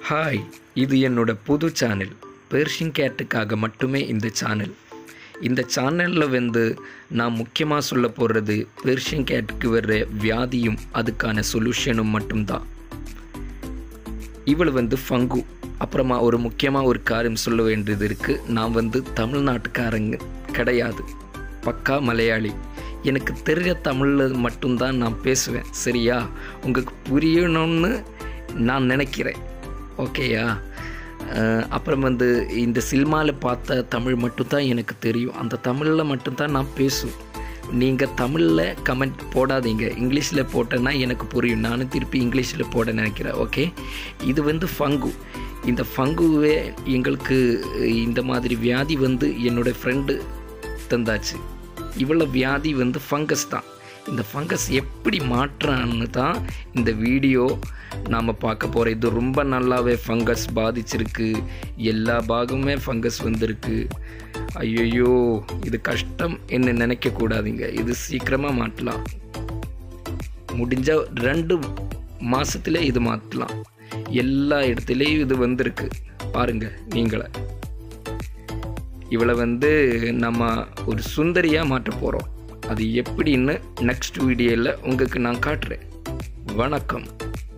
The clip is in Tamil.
ஹாய் இது என்னோட புது சேனல் பெர்ஷியன் கேட்டுக்காக மட்டுமே இந்த சேனல் இந்த சேனலில் வந்து நான் முக்கியமாக சொல்ல போகிறது பெர்ஷியன் கேட்டுக்கு வர்ற வியாதியும் அதுக்கான சொல்யூஷனும் மட்டும்தான் இவள் வந்து ஃபங்கு அப்புறமா ஒரு முக்கியமாக ஒரு காரியம் சொல்ல வேண்டியது இருக்குது நான் வந்து தமிழ்நாட்டுக்காரங்க கிடையாது பக்கா மலையாளி எனக்கு தெரிஞ்ச தமிழில் மட்டும்தான் நான் பேசுவேன் சரியா உங்களுக்கு புரியணும்னு நான் நினைக்கிறேன் ஓகேயா அஹ் அப்புறம் வந்து இந்த சினிமாவில் பார்த்த தமிழ் மட்டும்தான் எனக்கு தெரியும் அந்த தமிழில் மட்டும்தான் நான் பேசுவேன் நீங்கள் தமிழில் கமெண்ட் போடாதீங்க இங்கிலீஷில் போட்டேன்னா எனக்கு புரியும் நானும் திருப்பி இங்கிலீஷில் போட நினைக்கிறேன் ஓகே இது வந்து ஃபங்கு இந்த ஃபங்குவே எங்களுக்கு இந்த மாதிரி வியாதி வந்து என்னோடய ஃப்ரெண்டு தந்தாச்சு இவ்வளோ வியாதி வந்து ஃபங்கஸ் தான் இந்த ஃபங்கஸ் எப்படி மாற்றான்னு தான் இந்த வீடியோ நாம் பார்க்க போகிறோம் இது ரொம்ப நல்லாவே ஃபங்கஸ் பாதிச்சிருக்கு எல்லா பாகமுமே ஃபங்கஸ் வந்திருக்கு ஐயோ இது கஷ்டம் என்ன நினைக்கக்கூடாதீங்க இது சீக்கிரமாக மாற்றலாம் முடிஞ்ச ரெண்டு மாதத்துல இது மாற்றலாம் எல்லா இடத்துலையும் இது வந்திருக்கு பாருங்க நீங்களே இவளை வந்து நம்ம ஒரு சுந்தரியாக மாற்ற போகிறோம் அது எப்படின்னு நெக்ஸ்ட் வீடியோவில் உங்களுக்கு நான் காட்டுறேன் வணக்கம்